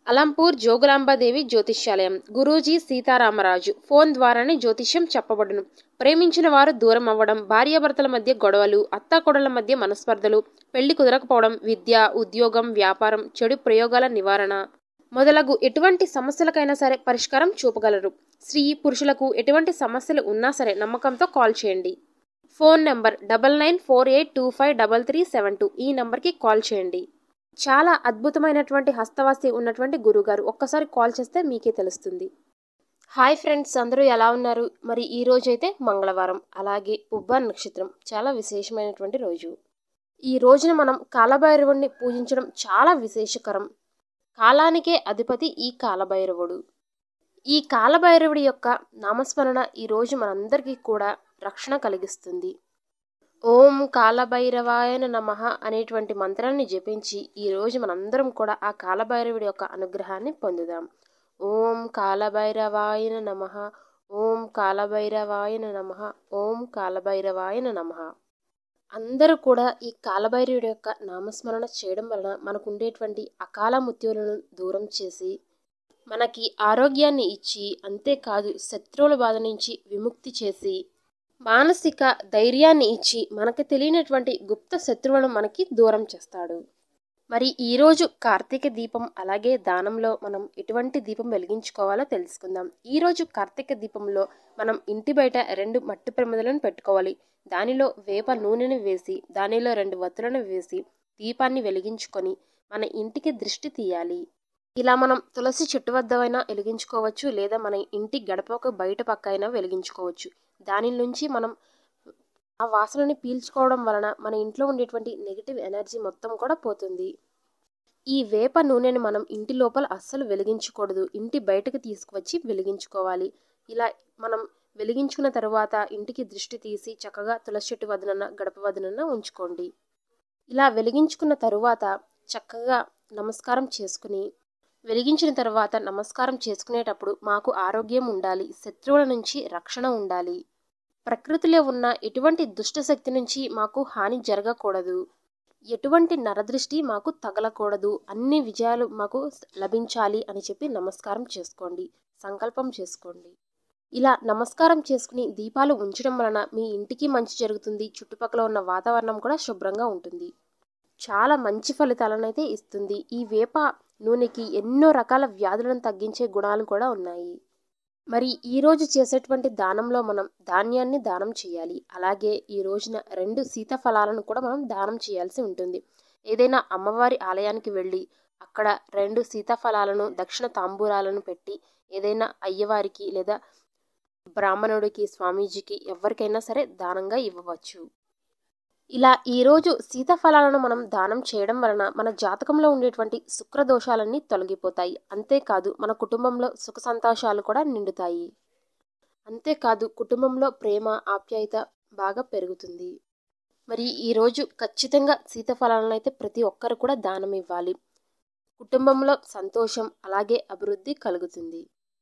అలంపూర్ జోగులాంబాదేవి జ్యోతిష్యాలయం గురూజీ సీతారామరాజు ఫోన్ ద్వారానే జ్యోతిష్యం చెప్పబడును ప్రేమించిన వారు దూరం అవ్వడం భార్యాభర్తల మధ్య గొడవలు అత్తాకొడల మధ్య మనస్పర్ధలు పెళ్లి కుదరకపోవడం విద్య ఉద్యోగం వ్యాపారం చెడు ప్రయోగాల నివారణ మొదలగు ఎటువంటి సమస్యలకైనా సరే పరిష్కారం చూపగలరు స్త్రీ పురుషులకు ఎటువంటి సమస్యలు ఉన్నా సరే నమ్మకంతో కాల్ చేయండి phone number double nine four eight two five double three seven two ఈ నెంబర్కి కాల్ చేయండి చాలా అద్భుతమైనటువంటి హస్తవాసి ఉన్నటువంటి గురుగారు ఒక్కసారి కాల్ చేస్తే మీకే తెలుస్తుంది హాయ్ ఫ్రెండ్స్ అందరూ ఎలా ఉన్నారు మరి ఈ రోజు అయితే మంగళవారం అలాగే పుబ్బ నక్షత్రం చాలా విశేషమైనటువంటి రోజు ఈ రోజున మనం కాలభైరవుడిని పూజించడం చాలా విశేషకరం కాలానికే అధిపతి ఈ కాలభైరవుడు ఈ కాలభైరవుడి యొక్క నామస్మరణ ఈ రోజు మనందరికీ కూడా రక్షణ కలిగిస్తుంది ఓం కాలభైరవాయన నమ అనేటువంటి మంత్రాన్ని జపించి ఈ రోజు మనందరం కూడా ఆ కాలభైరవుడి యొక్క అనుగ్రహాన్ని పొందుదాం ఓం కాలభైరవాయన నమ ఓం కాలభైరవాయన నమ ఓం కాలభైరవాయన నమ అందరూ కూడా ఈ కాలభైరవుడి యొక్క నామస్మరణ చేయడం వలన మనకు ఉండేటువంటి అకాల మృత్యువులను దూరం చేసి మనకి ఆరోగ్యాన్ని ఇచ్చి అంతేకాదు శత్రువుల బాధ నుంచి విముక్తి చేసి మానసిక ధైర్యాన్ని ఇచ్చి మనకు తెలియనటువంటి గుప్త శత్రువులను మనకి దూరం చేస్తాడు మరి ఈరోజు కార్తీక దీపం అలాగే దానంలో మనం ఎటువంటి దీపం వెలిగించుకోవాలో తెలుసుకుందాం ఈరోజు కార్తీక దీపంలో మనం ఇంటి బయట రెండు మట్టి ప్రమిదలను పెట్టుకోవాలి దానిలో వేప నూనెను వేసి దానిలో రెండు వత్తులను వేసి దీపాన్ని వెలిగించుకొని మన ఇంటికి దృష్టి తీయాలి ఇలా మనం తులసి చెట్టు వద్ద అయినా వెలిగించుకోవచ్చు లేదా మన ఇంటి గడపకు బయట పక్క అయినా వెలిగించుకోవచ్చు దాని నుంచి మనం ఆ వాసనని పీల్చుకోవడం వలన మన ఇంట్లో ఉండేటువంటి నెగిటివ్ ఎనర్జీ మొత్తం కూడా పోతుంది ఈ వేప నూనెని మనం ఇంటి లోపల అస్సలు వెలిగించకూడదు ఇంటి బయటకు తీసుకువచ్చి వెలిగించుకోవాలి ఇలా మనం వెలిగించుకున్న తర్వాత ఇంటికి దృష్టి తీసి చక్కగా తులసి చెట్టు వదనన్న గడప వదనన్న ఉంచుకోండి ఇలా వెలిగించుకున్న తరువాత చక్కగా నమస్కారం చేసుకుని వెలిగించిన తర్వాత నమస్కారం చేసుకునేటప్పుడు మాకు ఆరోగ్యం ఉండాలి శత్రువుల నుంచి రక్షణ ఉండాలి ప్రకృతిలో ఉన్న ఎటువంటి దుష్ట శక్తి నుంచి మాకు హాని జరగకూడదు ఎటువంటి నరదృష్టి మాకు తగలకూడదు అన్ని విజయాలు మాకు లభించాలి అని చెప్పి నమస్కారం చేసుకోండి సంకల్పం చేసుకోండి ఇలా నమస్కారం చేసుకుని దీపాలు ఉంచడం వలన మీ ఇంటికి మంచి జరుగుతుంది చుట్టుపక్కల ఉన్న వాతావరణం కూడా శుభ్రంగా ఉంటుంది చాలా మంచి ఫలితాలను అయితే ఇస్తుంది ఈ వేప నూనెకి ఎన్నో రకాల వ్యాధులను తగ్గించే గుణాలు కూడా ఉన్నాయి మరి ఈ రోజు చేసేటువంటి దానంలో మనం ధాన్యాన్ని దానం చేయాలి అలాగే ఈ రోజున రెండు సీతాఫలాలను కూడా మనం దానం చేయాల్సి ఉంటుంది ఏదైనా అమ్మవారి ఆలయానికి వెళ్ళి అక్కడ రెండు సీతాఫలాలను దక్షిణ తాంబూలాలను పెట్టి ఏదైనా అయ్యవారికి లేదా బ్రాహ్మణుడికి స్వామీజీకి ఎవరికైనా సరే దానంగా ఇవ్వవచ్చు ఇలా ఈరోజు సీతాఫలాలను మనం దానం చేయడం వలన మన జాతకంలో ఉండేటువంటి శుక్రదోషాలన్నీ తొలగిపోతాయి అంతేకాదు మన కుటుంబంలో సుఖ సంతోషాలు కూడా నిండుతాయి అంతేకాదు కుటుంబంలో ప్రేమ ఆప్యాయత బాగా పెరుగుతుంది మరి ఈరోజు ఖచ్చితంగా సీతాఫలాలను అయితే ప్రతి ఒక్కరు కూడా దానం ఇవ్వాలి కుటుంబంలో సంతోషం అలాగే అభివృద్ధి కలుగుతుంది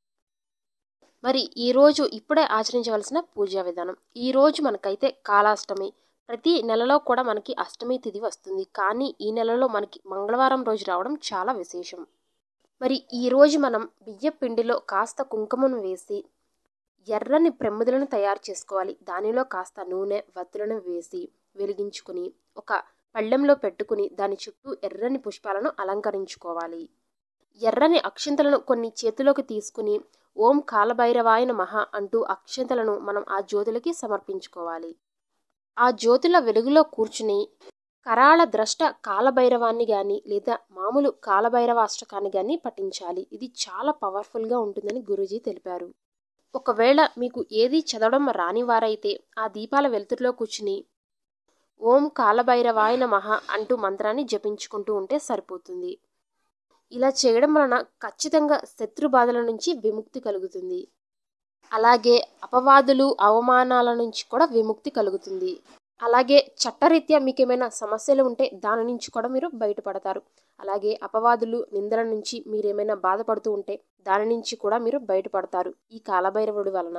మరి ఈరోజు ఇప్పుడే ఆచరించవలసిన పూజా విధానం ఈరోజు మనకైతే కాలాష్టమి ప్రతి నెలలో కూడా మనకి అష్టమి తిథి వస్తుంది కానీ ఈ నెలలో మనకి మంగళవారం రోజు రావడం చాలా విశేషం మరి ఈ రోజు మనం బియ్య పిండిలో కాస్త కుంకుమను వేసి ఎర్రని ప్రమిదలను తయారు చేసుకోవాలి దానిలో కాస్త నూనె వత్తులను వేసి వెలిగించుకుని ఒక పళ్ళెంలో పెట్టుకుని దాని చుట్టూ ఎర్రని పుష్పాలను అలంకరించుకోవాలి ఎర్రని అక్షంతలను కొన్ని చేతిలోకి తీసుకుని ఓం కాలభైరవాయన మహా అంటూ అక్షంతలను మనం ఆ జ్యోతులకి సమర్పించుకోవాలి ఆ జ్యోతుల వెలుగులో కూర్చుని కరాళ ద్రష్ట కాలభైరవాన్ని గాని లేదా మామూలు కాలభైరవాష్టకాన్ని గాని పఠించాలి ఇది చాలా పవర్ఫుల్గా ఉంటుందని గురూజీ తెలిపారు ఒకవేళ మీకు ఏది చదవడం రాని వారైతే ఆ దీపాల వెలుతురులో కూర్చుని ఓం కాలభైరవాయన మహా అంటూ మంత్రాన్ని జపించుకుంటూ ఉంటే సరిపోతుంది ఇలా చేయడం వలన ఖచ్చితంగా శత్రు బాధల నుంచి విముక్తి కలుగుతుంది అలాగే అపవాదులు అవమానాల నుంచి కూడా విముక్తి కలుగుతుంది అలాగే చట్టరీత్యా మీకు ఏమైనా సమస్యలు ఉంటే దాని నుంచి కూడా మీరు బయటపడతారు అలాగే అపవాదులు నిందల నుంచి మీరు ఏమైనా బాధపడుతూ ఉంటే దాని నుంచి కూడా మీరు బయటపడతారు ఈ కాలభైరవుడి వలన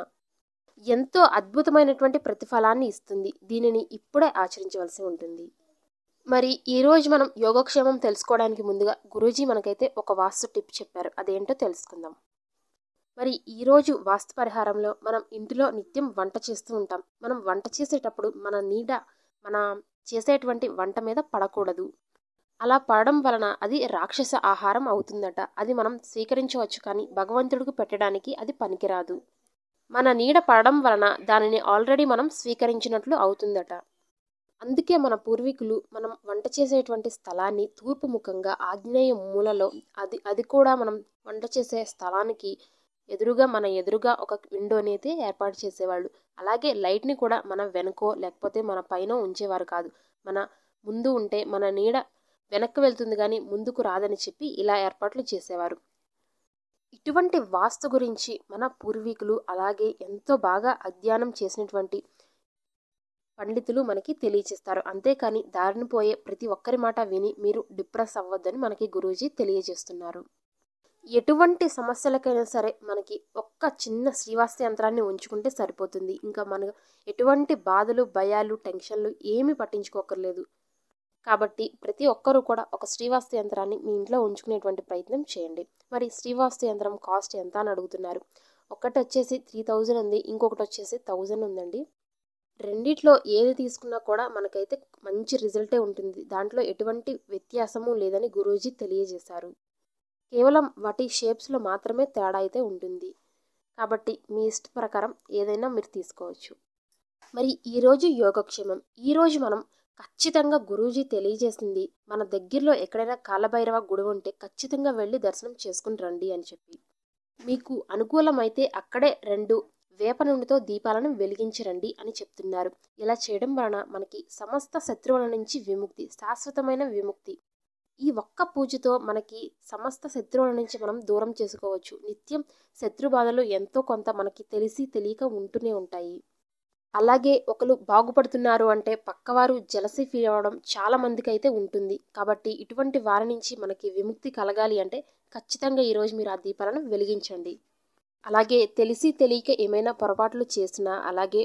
ఎంతో అద్భుతమైనటువంటి ప్రతిఫలాన్ని ఇస్తుంది దీనిని ఇప్పుడే ఆచరించవలసి ఉంటుంది మరి ఈరోజు మనం యోగక్షేమం తెలుసుకోవడానికి ముందుగా గురూజీ మనకైతే ఒక వాస్తు టిప్ చెప్పారు అదేంటో తెలుసుకుందాం మరి ఈరోజు వాస్తు పరిహారంలో మనం ఇంటిలో నిత్యం వంట చేస్తూ ఉంటాం మనం వంట చేసేటప్పుడు మన నీడ మన చేసేటువంటి వంట మీద పడకూడదు అలా పడడం వలన అది రాక్షస ఆహారం అవుతుందట అది మనం స్వీకరించవచ్చు కానీ భగవంతుడికి పెట్టడానికి అది పనికిరాదు మన నీడ పడడం వలన దానిని ఆల్రెడీ మనం స్వీకరించినట్లు అవుతుందట అందుకే మన పూర్వీకులు మనం వంట చేసేటువంటి స్థలాన్ని తూర్పు ముఖంగా ఆగ్నేయ మూలలో అది అది కూడా మనం వంట చేసే స్థలానికి ఎదురుగా మన ఎదురుగా ఒక విండోని అయితే ఏర్పాటు చేసేవాళ్ళు అలాగే లైట్ని కూడా మన వెనకో లేకపోతే మన పైన ఉంచేవారు కాదు మన ముందు ఉంటే మన నీడ వెనక్కి వెళ్తుంది కానీ ముందుకు రాదని చెప్పి ఇలా ఏర్పాట్లు చేసేవారు ఇటువంటి వాస్తు గురించి మన పూర్వీకులు అలాగే ఎంతో బాగా అధ్యయనం చేసినటువంటి పండితులు మనకి తెలియచేస్తారు అంతేకాని దారిని పోయే ప్రతి ఒక్కరి మాట విని మీరు డిప్రెస్ అవ్వద్దని మనకి గురూజీ తెలియజేస్తున్నారు ఎటువంటి సమస్యలకైనా సరే మనకి ఒక్క చిన్న శ్రీవాస్త యంత్రాన్ని ఉంచుకుంటే సరిపోతుంది ఇంకా మన ఎటువంటి బాధలు భయాలు టెన్షన్లు ఏమీ పట్టించుకోకర్లేదు కాబట్టి ప్రతి ఒక్కరూ కూడా ఒక శ్రీవాస్తు యంత్రాన్ని మీ ఇంట్లో ఉంచుకునేటువంటి ప్రయత్నం చేయండి మరి శ్రీవాస్తు యంత్రం కాస్ట్ ఎంత అని అడుగుతున్నారు ఒకటి వచ్చేసి త్రీ థౌజండ్ ఉంది ఇంకొకటి వచ్చేసి థౌజండ్ ఉందండి రెండిట్లో ఏది తీసుకున్నా కూడా మనకైతే మంచి రిజల్టే ఉంటుంది దాంట్లో ఎటువంటి వ్యత్యాసము లేదని గురూజీ తెలియజేశారు కేవలం వాటి షేప్స్లో మాత్రమే తేడా అయితే ఉంటుంది కాబట్టి మీ ఇష్ట ప్రకారం ఏదైనా మీరు తీసుకోవచ్చు మరి ఈరోజు యోగక్షేమం ఈరోజు మనం ఖచ్చితంగా గురూజీ తెలియజేసింది మన దగ్గరలో ఎక్కడైనా కాలభైరవ గుడి ఉంటే ఖచ్చితంగా వెళ్ళి దర్శనం చేసుకుని రండి అని చెప్పి మీకు అనుకూలమైతే అక్కడే రెండు వేప నూనెతో దీపాలను వెలిగించరండి అని చెప్తున్నారు ఇలా చేయడం వలన మనకి సమస్త శత్రువుల నుంచి విముక్తి శాశ్వతమైన విముక్తి ఈ ఒక్క పూజతో మనకి సమస్త శత్రువుల నుంచి మనం దూరం చేసుకోవచ్చు నిత్యం శత్రు బాధలు ఎంతో కొంత మనకి తెలిసి తెలియక ఉంటూనే ఉంటాయి అలాగే ఒకరు బాగుపడుతున్నారు అంటే పక్కవారు జలసి ఫీల్ అవ్వడం చాలా మందికి అయితే ఉంటుంది కాబట్టి ఇటువంటి వారి నుంచి మనకి విముక్తి కలగాలి అంటే ఖచ్చితంగా ఈరోజు మీరు ఆ దీపాలను వెలిగించండి అలాగే తెలిసి తెలియక ఏమైనా పొరపాట్లు చేసినా అలాగే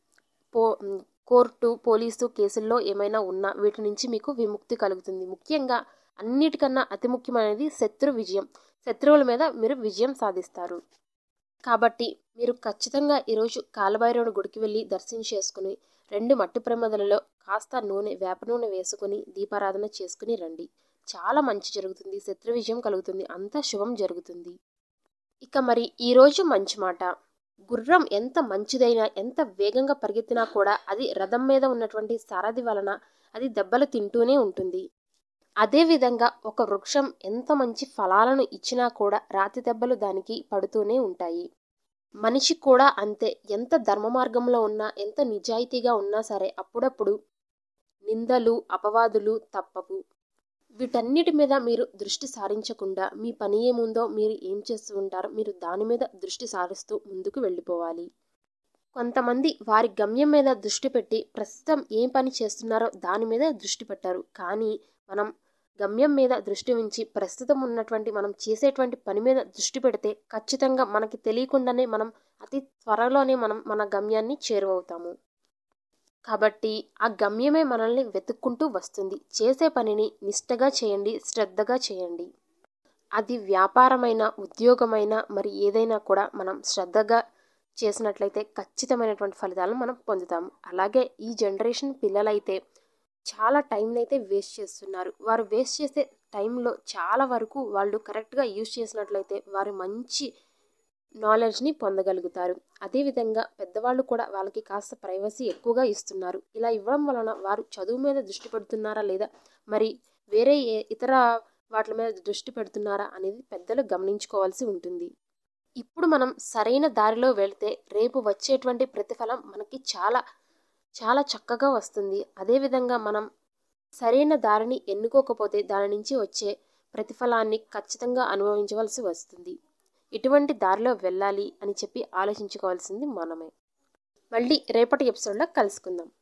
పో కోర్టు పోలీసు కేసుల్లో ఏమైనా ఉన్నా వీటి నుంచి మీకు విముక్తి కలుగుతుంది ముఖ్యంగా అన్నిటికన్నా అతి ముఖ్యమైనది శత్రు విజయం శత్రువుల మీద మీరు విజయం సాధిస్తారు కాబట్టి మీరు ఖచ్చితంగా ఈరోజు కాలభైరవుడి గుడికి వెళ్ళి దర్శనం చేసుకుని రెండు మట్టి ప్రమదలలో కాస్త నూనె వేప నూనె వేసుకుని దీపారాధన చేసుకుని రండి చాలా మంచి జరుగుతుంది శత్రు విజయం కలుగుతుంది అంతా శుభం జరుగుతుంది ఇక మరి ఈరోజు మంచి మాట గుర్రం ఎంత మంచిదైనా ఎంత వేగంగా పరిగెత్తినా కూడా అది రథం మీద ఉన్నటువంటి సారథి వలన అది దెబ్బలు తింటూనే ఉంటుంది అదేవిధంగా ఒక వృక్షం ఎంత మంచి ఫలాలను ఇచ్చినా కూడా రాతి దెబ్బలు దానికి పడుతూనే ఉంటాయి మనిషి కూడా అంతే ఎంత ధర్మ మార్గంలో ఉన్నా ఎంత నిజాయితీగా ఉన్నా సరే అప్పుడప్పుడు నిందలు అపవాదులు తప్పవు వీటన్నిటి మీద మీరు దృష్టి సారించకుండా మీ పని ఏముందో మీరు ఏం చేస్తూ ఉంటారో మీరు దాని మీద దృష్టి సారిస్తూ ముందుకు వెళ్ళిపోవాలి కొంతమంది వారి గమ్యం మీద దృష్టి పెట్టి ప్రస్తుతం ఏం పని చేస్తున్నారో దాని మీద దృష్టి పెట్టారు కానీ మనం గమ్యం మీద దృష్టి ఉంచి ప్రస్తుతం ఉన్నటువంటి మనం చేసేటువంటి పని మీద దృష్టి పెడితే ఖచ్చితంగా మనకి తెలియకుండానే మనం అతి త్వరలోనే మనం మన గమ్యాన్ని చేరువవుతాము కాబట్టి ఆ గమ్యమే మనల్ని వెతుక్కుంటూ వస్తుంది చేసే పనిని నిష్టగా చేయండి శ్రద్ధగా చేయండి అది వ్యాపారమైన ఉద్యోగమైన మరి ఏదైనా కూడా మనం శ్రద్ధగా చేసినట్లయితే ఖచ్చితమైనటువంటి ఫలితాలను మనం పొందుతాము అలాగే ఈ జనరేషన్ పిల్లలైతే చాలా టైంని అయితే వేస్ట్ చేస్తున్నారు వారు వేస్ట్ చేసే టైంలో చాలా వరకు వాళ్ళు కరెక్ట్గా యూజ్ చేసినట్లయితే వారు మంచి నాలెడ్జ్ని పొందగలుగుతారు అదేవిధంగా పెద్దవాళ్ళు కూడా వాళ్ళకి కాస్త ప్రైవసీ ఎక్కువగా ఇస్తున్నారు ఇలా ఇవ్వడం వలన వారు చదువు మీద దృష్టి పెడుతున్నారా లేదా మరి వేరే ఏ ఇతర వాటి మీద దృష్టి పెడుతున్నారా అనేది పెద్దలు గమనించుకోవాల్సి ఉంటుంది ఇప్పుడు మనం సరైన దారిలో వెళ్తే రేపు వచ్చేటువంటి ప్రతిఫలం మనకి చాలా చాలా చక్కగా వస్తుంది అదేవిధంగా మనం సరైన దారిని ఎన్నుకోకపోతే దాని నుంచి వచ్చే ప్రతిఫలాన్ని ఖచ్చితంగా అనుభవించవలసి వస్తుంది ఇటువంటి దారిలో వెళ్ళాలి అని చెప్పి ఆలోచించుకోవాల్సింది మనమే మళ్ళీ రేపటి ఎపిసోడ్లో కలుసుకుందాం